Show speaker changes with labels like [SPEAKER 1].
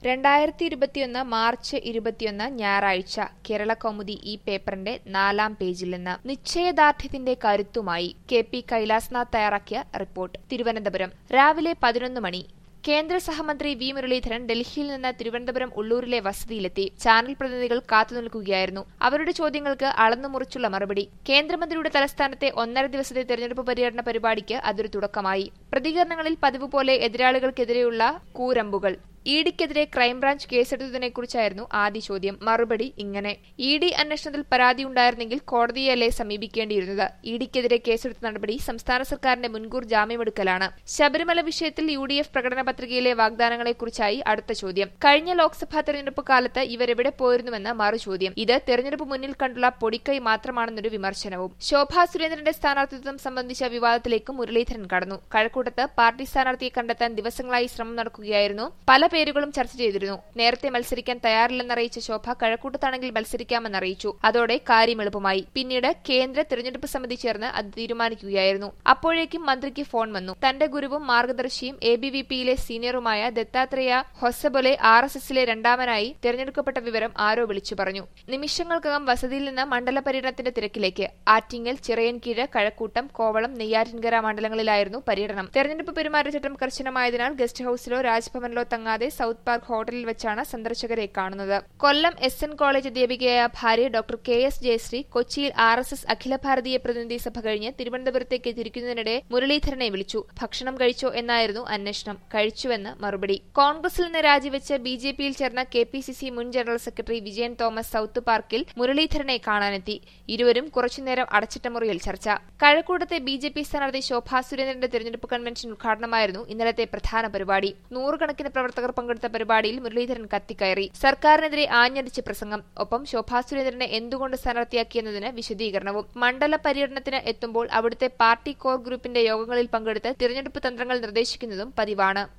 [SPEAKER 1] രണ്ടായിരത്തി ഇരുപത്തിയൊന്ന് മാർച്ച് ഇരുപത്തിയൊന്ന് ഞായറാഴ്ച കേരള കൗമുദി ഈ പേപ്പറിന്റെ നാലാം പേജിൽ നിന്ന് നിശ്ചയദാർഢ്യത്തിന്റെ കരുത്തുമായി കെ പി കൈലാസ്നാഥ് തയ്യാറാക്കിയ റിപ്പോർട്ട് തിരുവനന്തപുരം രാവിലെ പതിനൊന്ന് മണി കേന്ദ്ര സഹമന്ത്രി വി മുരളീധരൻ ഡൽഹിയിൽ നിന്ന് തിരുവനന്തപുരം ഉള്ളൂരിലെ വസതിയിലെത്തി ചാനൽ പ്രതിനിധികൾ കാത്തുനിൽക്കുകയായിരുന്നു അവരുടെ ചോദ്യങ്ങൾക്ക് അളന്നുമുറിച്ചുള്ള മറുപടി കേന്ദ്രമന്ത്രിയുടെ തലസ്ഥാനത്തെ ഒന്നര ദിവസത്തെ തെരഞ്ഞെടുപ്പ് പര്യടന പരിപാടിക്ക് അതൊരു തുടക്കമായി പ്രതികരണങ്ങളിൽ പതിവ് പോലെ എതിരാളികൾക്കെതിരെയുള്ള കൂരമ്പുകൾ ഇഡിക്കെതിരെ ക്രൈംബ്രാഞ്ച് കേസെടുത്തതിനെക്കുറിച്ചായിരുന്നു ആദ്യ ചോദ്യം മറുപടി ഇങ്ങനെ ഇ ഡി അന്വേഷണത്തിൽ പരാതിയുണ്ടായിരുന്നെങ്കിൽ കോടതിയല്ലേ സമീപിക്കേണ്ടിയിരുന്നത് ഇഡിക്കെതിരെ കേസെടുത്ത നടപടി സംസ്ഥാന സർക്കാരിന്റെ മുൻകൂർ ജാമ്യമെടുക്കലാണ് ശബരിമല വിഷയത്തിൽ യു ഡി എഫ് പ്രകടന പത്രികയിലെ വാഗ്ദാനങ്ങളെക്കുറിച്ചായി അടുത്ത ചോദ്യം കഴിഞ്ഞ ലോക്സഭാ തെരഞ്ഞെടുപ്പ് കാലത്ത് ഇവരെവിടെ പോയിരുന്നുവെന്ന് മറുചോദ്യം ഇത് തെരഞ്ഞെടുപ്പ് മുന്നിൽ കണ്ടുള്ള പൊടിക്കൈ മാത്രമാണെന്നൊരു വിമർശനവും ശോഭാ സുരേന്ദ്രന്റെ സ്ഥാനാർത്ഥിത്വം സംബന്ധിച്ച വിവാദത്തിലേക്ക് മുരളീധരൻ കടന്നു കഴക്കൂട്ടത്ത് പാർട്ടി സ്ഥാനാർത്ഥിയെ കണ്ടെത്താൻ ദിവസങ്ങളായി ശ്രമം നടക്കുകയായിരുന്നു പല പേരുകളും ചർച്ച ചെയ്തിരുന്നു നേരത്തെ മത്സരിക്കാൻ തയ്യാറില്ലെന്നറിയിച്ച ശോഭ കഴക്കൂട്ടത്താണെങ്കിൽ മത്സരിക്കാമെന്നറിയിച്ചു അതോടെ കാര്യം എളുപ്പമായി പിന്നീട് കേന്ദ്ര തിരഞ്ഞെടുപ്പ് സമിതി ചേർന്ന് അത് തീരുമാനിക്കുകയായിരുന്നു അപ്പോഴേക്കും മന്ത്രിക്ക് ഫോൺ വന്നു തന്റെ ഗുരുവും മാർഗദർശിയും എ ബി വി പിയിലെ സീനിയറുമായ ദത്താത്രേയ ഹൊസബൊലെ ആർ എസ് എസിലെ രണ്ടാമനായി തിരഞ്ഞെടുക്കപ്പെട്ട വിവരം ആരോ വിളിച്ചു പറഞ്ഞു നിമിഷങ്ങൾക്കകം വസതിയിൽ നിന്ന് മണ്ഡല പര്യടനത്തിന്റെ തിരക്കിലേക്ക് ആറ്റിങ്ങൽ ചിറയൻകീഴ് കഴക്കൂട്ടം കോവളം നെയ്യാറ്റിൻകര മണ്ഡലങ്ങളിലായിരുന്നു പര്യടനം തെരഞ്ഞെടുപ്പ് പെരുമാറ്റച്ചട്ടം കർശനമായതിനാൽ ഗസ്റ്റ് ഹൌസിലോ രാജ്ഭവനിലോ തങ്ങാതെ സൌത്ത് പാർക്ക് ഹോട്ടലിൽ വെച്ചാണ് സന്ദർശകരെ കാണുന്നത് കൊല്ലം എസ് എൻ കോളേജ് അധ്യാപികയായ ഭാര്യ ഡോക്ടർ കെ എസ് ജയശ്രീ കൊച്ചിയിൽ ആർ എസ് എസ് അഖില ഭാരതീയ പ്രതിനിധി സഭ കഴിഞ്ഞ് തിരുവനന്തപുരത്തേക്ക് തിരിക്കുന്നതിനിടെ മുരളീധരനെ വിളിച്ചു ഭക്ഷണം കഴിച്ചോ എന്നായിരുന്നു അന്വേഷണം കഴിച്ചുവെന്ന് മറുപടി കോൺഗ്രസിൽ നിന്ന് രാജിവെച്ച് ബി ജെ പിയിൽ ചേർന്ന കെ പി സി സി മുൻ general secretary Vijayan Thomas south പാർക്കിൽ മുരളീധരനെ കാണാനെത്തി ഇരുവരും കുറച്ചുനേരം അടച്ചിട്ട മുറിയിൽ ചർച്ച കഴക്കൂട്ടത്തെ ബി ജെ പി സ്ഥാനാർത്ഥി ശോഭാ സുരേന്ദ്രന്റെ തെരഞ്ഞെടുപ്പ് കൺവെൻഷൻ ഉദ്ഘാടനമായിരുന്നു ഇന്നലത്തെ പ്രധാന പരിപാടി നൂറുകണക്കിന് പ്രവർത്തകർ പങ്കെടുത്ത പരിപാടിയിൽ മുരളീധരൻ കത്തിക്കയറി സർക്കാരിനെതിരെ ആഞ്ഞടിച്ച് പ്രസംഗം ഒപ്പം ശോഭാ സുരേന്ദ്രനെ എന്തുകൊണ്ട് സ്ഥാനാർത്ഥിയാക്കിയെന്നതിന് വിശദീകരണവും മണ്ഡല പര്യടനത്തിന് എത്തുമ്പോൾ അവിടുത്തെ പാർട്ടി കോർ ഗ്രൂപ്പിന്റെ യോഗങ്ങളിൽ പങ്കെടുത്ത് തിരഞ്ഞെടുപ്പ് തന്ത്രങ്ങൾ നിർദ്ദേശിക്കുന്നതും പതിവാണ്